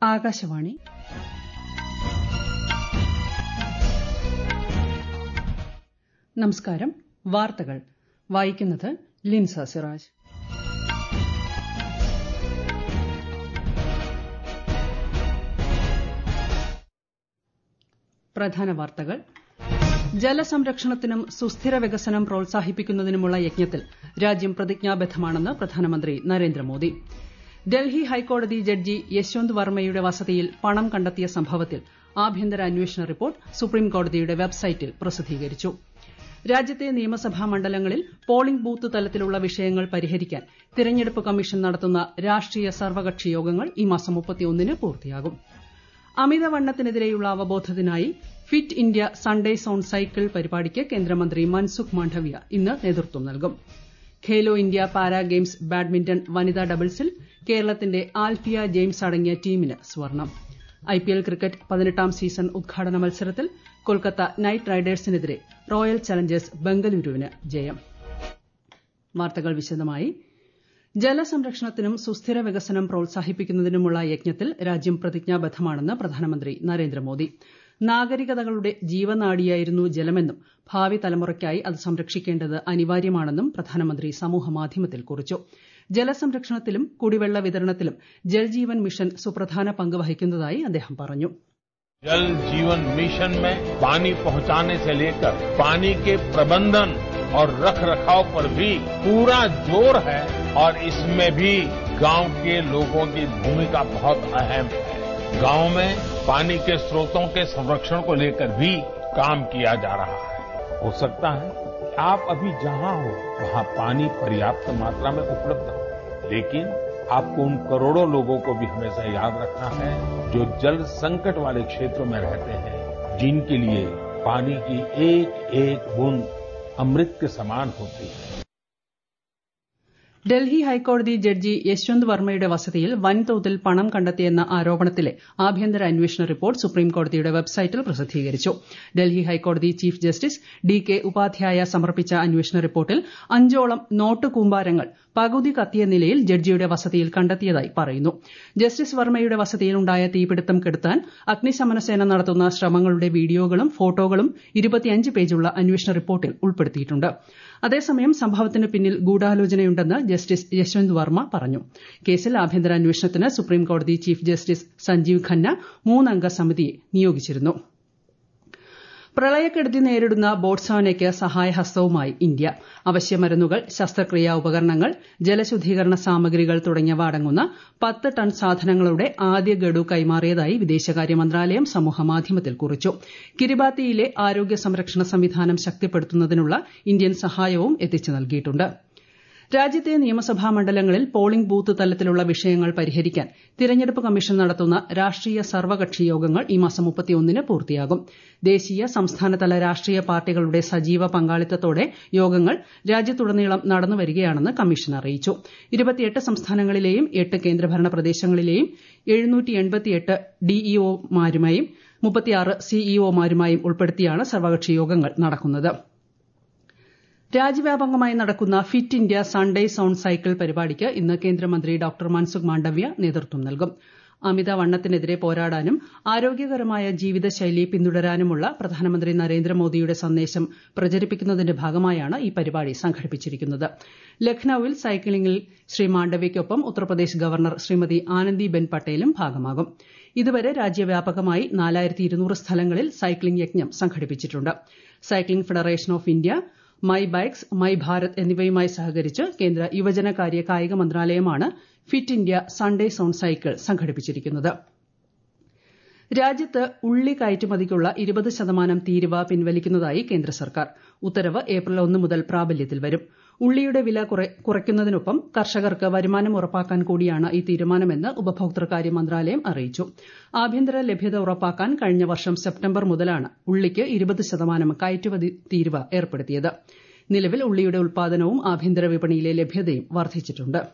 ആകാശവാണി നമസ്കാരം വാർത്തകൾ വായിക്കുന്നത് ലിൻസ സിറാജ് പ്രധാന വാർത്തകൾ ജലസംരക്ഷണത്തിനും സുസ്ഥിര വികസനം പ്രോത്സാഹിപ്പിക്കുന്നതിനുമുള്ള യജ്ഞത്തിൽ രാജ്യം പ്രതിജ്ഞാബദ്ധമാണെന്ന് പ്രധാനമന്ത്രി നരേന്ദ്രമോദി ഡൽഹി ഹൈക്കോടതി ജഡ്ജി യശ്വന്ത് വർമ്മയുടെ വസതിയിൽ പണം കണ്ടെത്തിയ സംഭവത്തിൽ ആഭ്യന്തര അന്വേഷണ റിപ്പോർട്ട് സുപ്രീംകോടതിയുടെ വെബ്സൈറ്റിൽ പ്രസിദ്ധീകരിച്ചു രാജ്യത്തെ നിയമസഭാ മണ്ഡലങ്ങളിൽ പോളിംഗ് ബൂത്ത് തലത്തിലുള്ള വിഷയങ്ങൾ പരിഹരിക്കാൻ തിരഞ്ഞെടുപ്പ് കമ്മീഷൻ നടത്തുന്ന രാഷ്ട്രീയ സർവകക്ഷി യോഗങ്ങൾ ഈ മാസം മുപ്പത്തിയൊന്നിന് പൂർത്തിയാകും അമിതവണ്ണത്തിനെതിരെയുള്ള അവബോധത്തിനായി fit India Sundays on cycle പരിപാടിക്ക് കേന്ദ്രമന്ത്രി മൻസുഖ് മാണ്ഡവ്യ ഇന്ന് നേതൃത്വം നൽകും Khelo India para games badminton വനിതാ ഡബിൾസിൽ കേരളത്തിന്റെ ആൽഫിയ ജെയിംസ് അടങ്ങിയ ടീമിന് സ്വർണം ഐപിഎൽ ക്രിക്കറ്റ് പതിനെട്ടാം സീസൺ ഉദ്ഘാടന മത്സരത്തിൽ കൊൽക്കത്ത നൈറ്റ് റൈഡേഴ്സിനെതിരെ റോയൽ ചലഞ്ചേഴ്സ് ബംഗലൂരുവിന് ജയം വാർത്തകൾ വിശദമായി ജലസംരക്ഷണത്തിനും സുസ്ഥിര വികസനം പ്രോത്സാഹിപ്പിക്കുന്നതിനുമുള്ള യജ്ഞത്തിൽ രാജ്യം പ്രതിജ്ഞാബദ്ധമാണെന്ന് പ്രധാനമന്ത്രി നരേന്ദ്രമോദി നാഗരികതകളുടെ ജീവനാഡിയായിരുന്നു ജലമെന്നും ഭാവി തലമുറയ്ക്കായി അത് സംരക്ഷിക്കേണ്ടത് അനിവാര്യമാണെന്നും പ്രധാനമന്ത്രി സമൂഹമാധ്യമത്തിൽ കുറിച്ചു ജലസംരക്ഷണത്തിലും കുടിവെള്ള വിതരണത്തിലും ജൽജീവൻ മിഷൻ സുപ്രധാന പങ്ക് വഹിക്കുന്നതായി അദ്ദേഹം പറഞ്ഞു जल जीवन मिशन में पानी पहुंचाने से लेकर पानी के प्रबंधन और रख रखाव पर भी पूरा जोर है और इसमें भी गांव के लोगों की भूमिका बहुत अहम है गांव में पानी के स्रोतों के संरक्षण को लेकर भी काम किया जा रहा है हो सकता है आप अभी जहां हो वहां पानी पर्याप्त मात्रा में उपलब्ध हो लेकिन आपको उन करोड़ों लोगों को भी हमेशा याद रखना है जो जल संकट वाले क्षेत्रों में रहते हैं जिनके लिए पानी की एक एक बूंद अमृत के समान होती है ഡൽഹി ഹൈക്കോടതി ജഡ്ജി യശ്വന്ത് വർമ്മയുടെ വസതിയിൽ വൻതോതിൽ പണം കണ്ടെത്തിയെന്ന ആരോപണത്തിലെ ആഭ്യന്തര അന്വേഷണ റിപ്പോർട്ട് സുപ്രീംകോടതിയുടെ വെബ്സൈറ്റിൽ പ്രസിദ്ധീകരിച്ചു ഡൽഹി ഹൈക്കോടതി chief justice D K Upadhyaya സമർപ്പിച്ച അന്വേഷണ റിപ്പോർട്ടിൽ അഞ്ചോളം നോട്ട് കൂമ്പാരങ്ങൾ പകുതി കത്തിയ നിലയിൽ ജഡ്ജിയുടെ വസതിയിൽ കണ്ടെത്തിയതായി പറയുന്നു ജസ്റ്റിസ് വർമ്മയുടെ വസതിയിൽ ഉണ്ടായ തീപിടുത്തം കെടുത്താൻ അഗ്നിശമനസേന നടത്തുന്ന ശ്രമങ്ങളുടെ വീഡിയോകളും ഫോട്ടോകളും ഇരുപത്തിയഞ്ച് പേജുള്ള അന്വേഷണ റിപ്പോർട്ടിൽ ഉൾപ്പെടുത്തിയിട്ടുണ്ട് അതേസമയം സംഭവത്തിന് പിന്നിൽ ഗൂഢാലോചനയുണ്ടെന്ന് ജസ്റ്റിസ് യശ്വന്ത് വർമ്മ പറഞ്ഞു കേസിൽ ആഭ്യന്തര അന്വേഷണത്തിന് സുപ്രീംകോടതി ചീഫ് ജസ്റ്റിസ് സഞ്ജീവ് ഖന്ന മൂന്നംഗ സമിതിയെ നിയോഗിച്ചിരുന്നു പ്രളയക്കെടുതി നേരിടുന്ന ബോട്സ്വാനയ്ക്ക് സഹായഹസ്തവുമായി ഇന്ത്യ അവശ്യമരുന്നുകൾ ശസ്ത്രക്രിയാ ഉപകരണങ്ങൾ ജലശുദ്ധീകരണ സാമഗ്രികൾ തുടങ്ങിയവ അടങ്ങുന്ന പത്ത് ടൺ സാധനങ്ങളുടെ ആദ്യ ഗഡു കൈമാറിയതായി വിദേശകാര്യ മന്ത്രാലയം സമൂഹമാധ്യമത്തിൽ കുറിച്ചു കിരിബാത്തിയിലെ ആരോഗ്യ സംരക്ഷണ സംവിധാനം ശക്തിപ്പെടുത്തുന്നതിനുള്ള ഇന്ത്യൻ സഹായവും എത്തിച്ചു നൽകിയിട്ടുണ്ട് രാജ്യത്തെ നിയമസഭാ മണ്ഡലങ്ങളിൽ പോളിംഗ് ബൂത്ത് തലത്തിലുള്ള വിഷയങ്ങൾ പരിഹരിക്കാൻ തിരഞ്ഞെടുപ്പ് കമ്മീഷൻ നടത്തുന്ന രാഷ്ട്രീയ സർവകക്ഷി യോഗങ്ങൾ ഈ മാസം മുപ്പത്തിയൊന്നിന് പൂർത്തിയാകും ദേശീയ സംസ്ഥാനതല രാഷ്ട്രീയ പാർട്ടികളുടെ സജീവ പങ്കാളിത്തത്തോടെ യോഗങ്ങൾ രാജ്യത്തുടനീളം നടന്നുവരികയാണെന്ന് കമ്മീഷൻ അറിയിച്ചു ഇരുപത്തിയെട്ട് സംസ്ഥാനങ്ങളിലെയും എട്ട് കേന്ദ്രഭരണ പ്രദേശങ്ങളിലെയും എഴുന്നൂറ്റി ഡിഇഒമാരുമായും മുപ്പത്തിയാറ് സിഇഒമാരുമായും ഉൾപ്പെടുത്തിയാണ് സർവകക്ഷി യോഗങ്ങൾ നടക്കുന്നത് രാജ്യവ്യാപകമായി നടക്കുന്ന fit India Sundays on cycle പരിപാടിക്ക് ഇന്ന് കേന്ദ്രമന്ത്രി ഡോക്ടർ മൻസുഖ് മാണ്ഡവ്യ നേതൃത്വം നൽകും അമിതവണ്ണത്തിനെതിരെ പോരാടാനും ആരോഗ്യകരമായ ജീവിതശൈലി പിന്തുടരാനുമുള്ള പ്രധാനമന്ത്രി നരേന്ദ്രമോദിയുടെ സന്ദേശം പ്രചരിപ്പിക്കുന്നതിന്റെ ഭാഗമായാണ് ഈ പരിപാടി സംഘടിപ്പിച്ചിരിക്കുന്നത് ലഖ്നൌവിൽ സൈക്ലിംഗിൽ ശ്രീ മാണ്ഡവ്യയ്ക്കൊപ്പം ഉത്തർപ്രദേശ് ഗവർണർ ശ്രീമതി ആനന്ദിബെൻ പട്ടേലും ഭാഗമാകും ഇതുവരെ രാജ്യവ്യാപകമായി നാലായിരത്തി ഇരുന്നൂറ് സ്ഥലങ്ങളിൽ സൈക്ലിംഗ് യജ്ഞം സംഘടിപ്പിച്ചിട്ടുണ്ട് cycling federation of India my bikes my Bharat എന്നിവയുമായി സഹകരിച്ച് കേന്ദ്ര യുവജനകാര്യ കായിക മന്ത്രാലയമാണ് fit India Sundays on cycle സംഘടിപ്പിച്ചിരിക്കുന്നത് രാജ്യത്ത് ഉള്ളി കയറ്റുമതിക്കുള്ള ഇരുപത് ശതമാനം തീരുവ പിൻവലിക്കുന്നതായി കേന്ദ്ര സർക്കാർ ഉത്തരവ് ഏപ്രിൽ ഒന്ന് മുതൽ പ്രാബല്യത്തിൽ വരും ഉള്ളിയുടെ വില കുറയ്ക്കുന്നതിനൊപ്പം കർഷകർക്ക് വരുമാനം ഉറപ്പാക്കാൻ കൂടിയാണ് ഈ തീരുമാനമെന്ന് ഉപഭോക്തൃകാര്യ മന്ത്രാലയം അറിയിച്ചു ആഭ്യന്തര ലഭ്യത ഉറപ്പാക്കാൻ കഴിഞ്ഞ വർഷം സെപ്റ്റംബർ മുതലാണ് ഉള്ളിക്ക് ഇരുപത് ശതമാനം കയറ്റുമതി തീരുവ ഏർപ്പെടുത്തിയത് നിലവിൽ ഉള്ളിയുടെ ഉൽപാദനവും ആഭ്യന്തര വിപണിയിലെ ലഭ്യതയും വർദ്ധിച്ചിട്ടുണ്ട്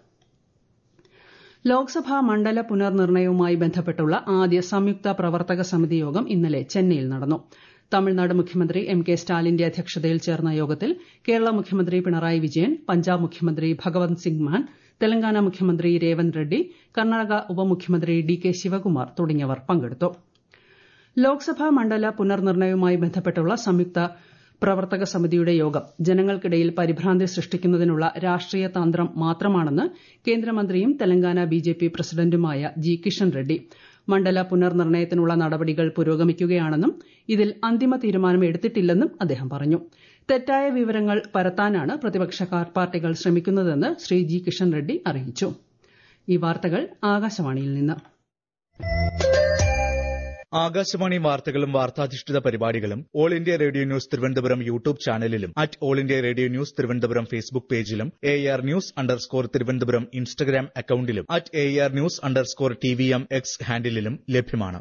ലോക്സഭാ മണ്ഡല പുനർനിർണയവുമായി ബന്ധപ്പെട്ടുള്ള ആദ്യ സംയുക്ത പ്രവർത്തക സമിതി യോഗം ഇന്നലെ ചെന്നൈയിൽ നടന്നു തമിഴ്നാട് മുഖ്യമന്ത്രി എം കെ സ്റ്റാലിന്റെ അധ്യക്ഷതയിൽ ചേർന്ന യോഗത്തിൽ കേരള മുഖ്യമന്ത്രി പിണറായി വിജയൻ പഞ്ചാബ് മുഖ്യമന്ത്രി ഭഗവന്ത് സിംഗ് മാൻ തെലങ്കാന മുഖ്യമന്ത്രി രേവന്ത് റെഡ്ഡി കർണാടക ഉപമുഖ്യമന്ത്രി ഡി കെ ശിവകുമാർ തുടങ്ങിയവർ പങ്കെടുത്തു ലോക്സഭാ മണ്ഡല പുനർനിർണയവുമായി ബന്ധപ്പെട്ടുള്ള സംയുക്ത പ്രവർത്തക സമിതിയുടെ യോഗം ജനങ്ങൾക്കിടയിൽ പരിഭ്രാന്തി സൃഷ്ടിക്കുന്നതിനുള്ള രാഷ്ട്രീയ തന്ത്രം മാത്രമാണെന്ന് കേന്ദ്രമന്ത്രിയും തെലങ്കാന ബിജെപി പ്രസിഡന്റുമായ ജി കിഷൻ റെഡ്ഡി മണ്ഡല പുനർനിർണയത്തിനുള്ള നടപടികൾ പുരോഗമിക്കുകയാണെന്നും ഇതിൽ അന്തിമ തീരുമാനം എടുത്തിട്ടില്ലെന്നും അദ്ദേഹം പറഞ്ഞു തെറ്റായ വിവരങ്ങൾ പരത്താനാണ് പ്രതിപക്ഷ പാർട്ടികൾ ശ്രമിക്കുന്നതെന്ന് ശ്രീ ജി കിഷൻ റെഡ്ഡി അറിയിച്ചു ഈ വാർത്തകൾ ആകാശവാണിയിൽ നിന്ന് ആകാശവാണി വാർത്തകളും വാർത്താധിഷ്ഠിത പരിപാടികളും all India radio news Thiruvananthapuram YouTube ചാനലിലും at all India radio news Thiruvananthapuram Facebook പേജിലും A R news underscore Thiruvananthapuram Instagram അക്കൌണ്ടിലും at A R news underscore T V M X ഹാൻഡിലും ലഭ്യമാണ്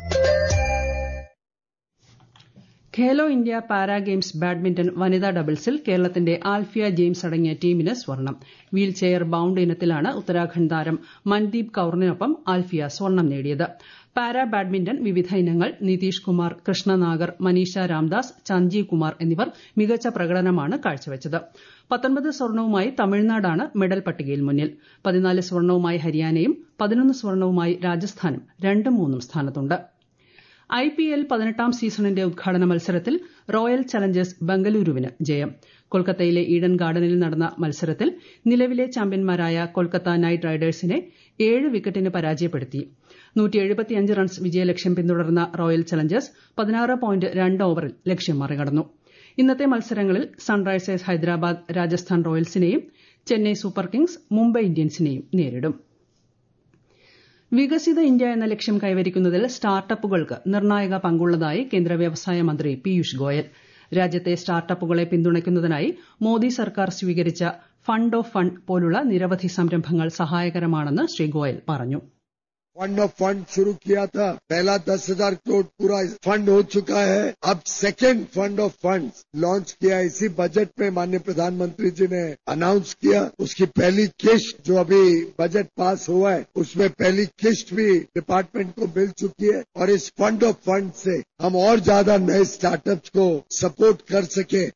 Khelo India para games badminton വനിതാ ഡബിൾസിൽ കേരളത്തിന്റെ ആൽഫിയ ജെയിംസ് അടങ്ങിയ ടീമിന് സ്വർണം വീൽ ചെയർ ബൌണ്ട് ഇനത്തിലാണ് ഉത്തരാഖണ്ഡ് താരം മൻദീപ് കൌറിനൊപ്പം ആൽഫിയ സ്വർണം നേടിയത് പാരാ ബാഡ്മിന്റൺ വിവിധ ഇനങ്ങൾ നിതീഷ് കുമാർ കൃഷ്ണ നാഗർ മനീഷ രാംദാസ് സഞ്ജീവ് കുമാർ എന്നിവർ മികച്ച പ്രകടനമാണ് കാഴ്ചവച്ചത് പത്തൊൻപത് സ്വർണവുമായി തമിഴ്നാടാണ് മെഡൽ പട്ടികയിൽ മുന്നിൽ പതിനാല് സ്വർണവുമായി ഹരിയാനയും പതിനൊന്ന് സ്വർണവുമായി രാജസ്ഥാനും രണ്ടും മൂന്നും സ്ഥാനത്തുണ്ട് ഐ പി എൽ പതിനെട്ടാം സീസണിന്റെ ഉദ്ഘാടന മത്സരത്തിൽ റോയൽ ചലഞ്ചേഴ്സ് ബംഗളൂരുവിന് ജയം കൊൽക്കത്തയിലെ ഈഡൻ ഗാർഡനിൽ നടന്ന മത്സരത്തിൽ നിലവിലെ ചാമ്പ്യന്മാരായ കൊൽക്കത്ത നൈറ്റ് റൈഡേഴ്സിനെ ഏഴ് വിക്കറ്റിന് പരാജയപ്പെടുത്തി റൺസ് വിജയലക്ഷ്യം പിന്തുടർന്ന റോയൽ ചലഞ്ചേഴ്സ് പതിനാറ് പോയിന്റ് രണ്ട് ഓവറിൽ ലക്ഷ്യം മറികടന്നു ഇന്നത്തെ മത്സരങ്ങളിൽ സൺറൈസേഴ്സ് ഹൈദരാബാദ് രാജസ്ഥാൻ റോയൽസിനെയും ചെന്നൈ സൂപ്പർ കിങ്സ് മുംബൈ ഇന്ത്യൻസിനെയും നേരിടും വികസിത ഇന്ത്യ എന്ന ലക്ഷ്യം കൈവരിക്കുന്നതിൽ സ്റ്റാർട്ടപ്പുകൾക്ക് നിർണായക പങ്കുള്ളതായി കേന്ദ്ര വ്യവസായ മന്ത്രി പീയൂഷ് ഗോയൽ രാജ്യത്തെ സ്റ്റാർട്ടപ്പുകളെ പിന്തുണയ്ക്കുന്നതിനായി മോദി സർക്കാർ സ്വീകരിച്ച ഫണ്ട് ഓഫ് ഫണ്ട് പോലുള്ള നിരവധി സംരംഭങ്ങൾ സഹായകരമാണെന്ന് ശ്രീ ഗോയൽ പറഞ്ഞു फंड ऑफ फंड शुरू किया था पहला दस हजार करोड़ पूरा फंड हो चुका है अब second fund of fund launch किया इसी बजट में माननीय प्रधानमंत्री जी ने अनाउंस किया उसकी पहली किश्त जो अभी बजट पास हुआ है उसमें पहली किश्त भी डिपार्टमेंट को मिल चुकी है और इस फंड ऑफ फंड से हम और ज्यादा नए स्टार्टअप्स को सपोर्ट कर सके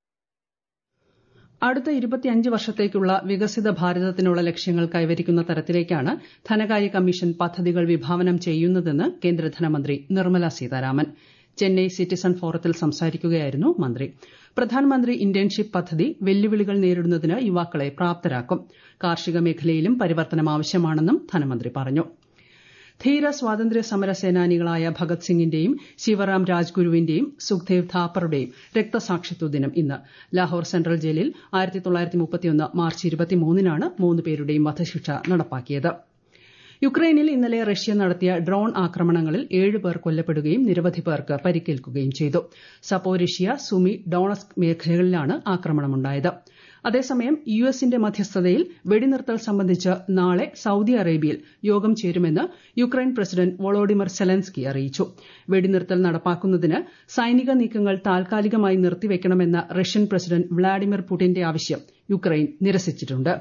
അടുത്ത ഇരുപത്തിയഞ്ച് വർഷത്തേക്കുള്ള വികസിത ഭാരതത്തിനുള്ള ലക്ഷ്യങ്ങൾ കൈവരിക്കുന്ന തരത്തിലേക്കാണ് ധനകാര്യ കമ്മീഷൻ പദ്ധതികൾ വിഭാവനം ചെയ്യുന്നതെന്ന് കേന്ദ്ര ധനമന്ത്രി നിർമ്മല സീതാരാമൻ ചെന്നൈ സിറ്റിസൺ ഫോറത്തിൽ സംസാരിക്കുകയായിരുന്നു മന്ത്രി പ്രധാനമന്ത്രി ഇന്റേൺഷിപ്പ് പദ്ധതി വെല്ലുവിളികൾ നേരിടുന്നതിന് യുവാക്കളെ പ്രാപ്തരാക്കും കാർഷിക മേഖലയിലും പരിവർത്തനം ആവശ്യമാണെന്നും ധനമന്ത്രി പറഞ്ഞു ധീര സ്വാതന്ത്ര്യ സമര സേനാനികളായ ഭഗത് സിംഗിന്റെയും ശിവറാം രാജ്ഗുരുവിന്റെയും സുഖ്ദേവ് ഥാപ്പറുടെയും രക്തസാക്ഷിത്വ ദിനം ഇന്ന് ലാഹോർ സെൻട്രൽ ജയിലിൽ മാർച്ച് ഇരുപത്തിമൂന്നിനാണ് മൂന്ന് പേരുടെയും വധശിക്ഷ നടപ്പാക്കിയത് യുക്രൈനിൽ ഇന്നലെ റഷ്യ നടത്തിയ ഡ്രോൺ ആക്രമണങ്ങളിൽ ഏഴ് പേർ കൊല്ലപ്പെടുകയും നിരവധി പേർക്ക് പരിക്കേൽക്കുകയും ചെയ്തു സപ്പോരിഷ്യ സുമി ഡോണസ്ക് മേഖലകളിലാണ് ആക്രമണമുണ്ടായത് അതേസമയം യു എസിന്റെ മധ്യസ്ഥതയിൽ വെടിനിർത്തൽ സംബന്ധിച്ച് നാളെ സൌദി അറേബ്യയിൽ യോഗം ചേരുമെന്ന് യുക്രൈൻ പ്രസിഡന്റ് വൊളോഡിമർ സെലൻസ്കി അറിയിച്ചു വെടിനിർത്തൽ നടപ്പാക്കുന്നതിന് സൈനിക നീക്കങ്ങൾ താൽക്കാലികമായി നിർത്തിവെക്കണമെന്ന റഷ്യൻ പ്രസിഡന്റ് വ്ളാഡിമിർ പുടിന്റെ ആവശ്യം യുക്രൈൻ നിരസിച്ചിട്ടുണ്ട്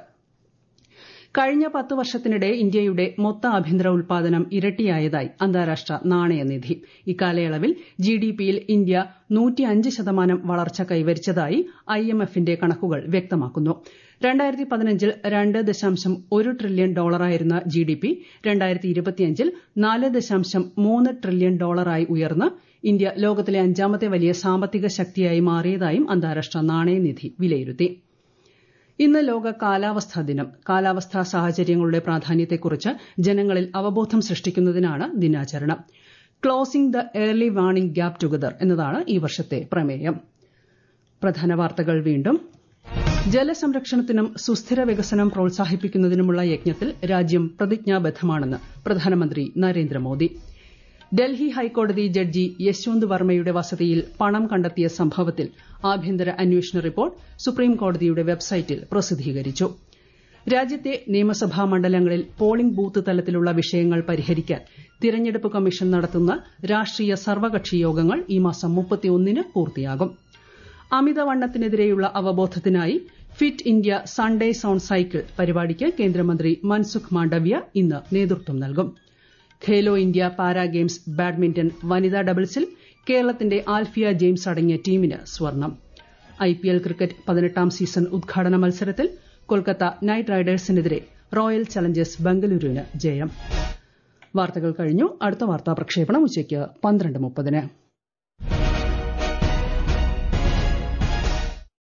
കഴിഞ്ഞ പത്ത് വർഷത്തിനിടെ ഇന്ത്യയുടെ മൊത്ത ആഭ്യന്തര ഉൽപാദനം ഇരട്ടിയായതായി അന്താരാഷ്ട്ര നാണയനിധി ഇക്കാലയളവിൽ ജിഡിപിയിൽ ഇന്ത്യ നൂറ്റിയഞ്ച് ശതമാനം വളർച്ച കൈവരിച്ചതായി ഐഎംഎഫിന്റെ കണക്കുകൾ വ്യക്തമാക്കുന്നു രണ്ടായിരത്തി പതിനഞ്ചിൽ രണ്ട് ദശാംശം ഒരു ട്രില്യൺ ഡോളറായിരുന്ന ജിഡിപി രണ്ടായിരത്തി ഇരുപത്തിയഞ്ചിൽ നാല് ദശാംശം മൂന്ന് ട്രില്യൺ ഡോളറായി ഉയർന്ന് ഇന്ത്യ ലോകത്തിലെ അഞ്ചാമത്തെ വലിയ സാമ്പത്തിക ശക്തിയായി മാറിയതായും അന്താരാഷ്ട്ര നാണയനിധി വിലയിരുത്തി ഇന്ന് ലോക കാലാവസ്ഥാ ദിനം കാലാവസ്ഥാ സാഹചര്യങ്ങളുടെ പ്രാധാന്യത്തെക്കുറിച്ച് ജനങ്ങളിൽ അവബോധം സൃഷ്ടിക്കുന്നതിനാണ് ദിനാചരണം closing the early warning gap together എന്നതാണ് ഈ വർഷത്തെ പ്രമേയം പ്രധാന വാർത്തകൾ വീണ്ടും ജലസംരക്ഷണത്തിനും സുസ്ഥിര വികസനം പ്രോത്സാഹിപ്പിക്കുന്നതിനുമുള്ള യജ്ഞത്തിൽ രാജ്യം പ്രതിജ്ഞാബദ്ധമാണെന്ന് പ്രധാനമന്ത്രി നരേന്ദ്രമോദി ഡൽഹി ഹൈക്കോടതി ജഡ്ജി യശ്വന്ത് വർമ്മയുടെ വസതിയിൽ പണം കണ്ടെത്തിയ സംഭവത്തിൽ ആഭ്യന്തര അന്വേഷണ റിപ്പോർട്ട് സുപ്രീംകോടതിയുടെ വെബ്സൈറ്റിൽ പ്രസിദ്ധീകരിച്ചു രാജ്യത്തെ നിയമസഭാ മണ്ഡലങ്ങളിൽ പോളിംഗ് ബൂത്ത് തലത്തിലുള്ള വിഷയങ്ങൾ പരിഹരിക്കാൻ തിരഞ്ഞെടുപ്പ് കമ്മീഷൻ നടത്തുന്ന രാഷ്ട്രീയ സർവകക്ഷി യോഗങ്ങൾ ഈ മാസം മുപ്പത്തിയൊന്നിന് പൂർത്തിയാകും അമിതവണ്ണത്തിനെതിരെയുള്ള അവബോധത്തിനായി fit India Sundays on cycle പരിപാടിക്ക് കേന്ദ്രമന്ത്രി മൻസുഖ് മാണ്ഡവ്യ ഇന്ന് നേതൃത്വം നൽകും Khelo India para games badminton വനിതാ ഡബിൾസിൽ കേരളത്തിന്റെ ആൽഫിയ ജെയിംസ് അടങ്ങിയ ടീമിന് സ്വർണം ഐപിഎൽ ക്രിക്കറ്റ് പതിനെട്ടാം സീസൺ ഉദ്ഘാടന മത്സരത്തിൽ കൊൽക്കത്ത നൈറ്റ് റൈഡേഴ്സിനെതിരെ റോയൽ ചലഞ്ചേഴ്സ് ബംഗളൂരുവിന് ജയം വാർത്തകൾ കഴിഞ്ഞു അടുത്ത വാർത്താ പ്രക്ഷേപണം ഉച്ചയ്ക്ക് പന്ത്രണ്ട് മുപ്പതിന്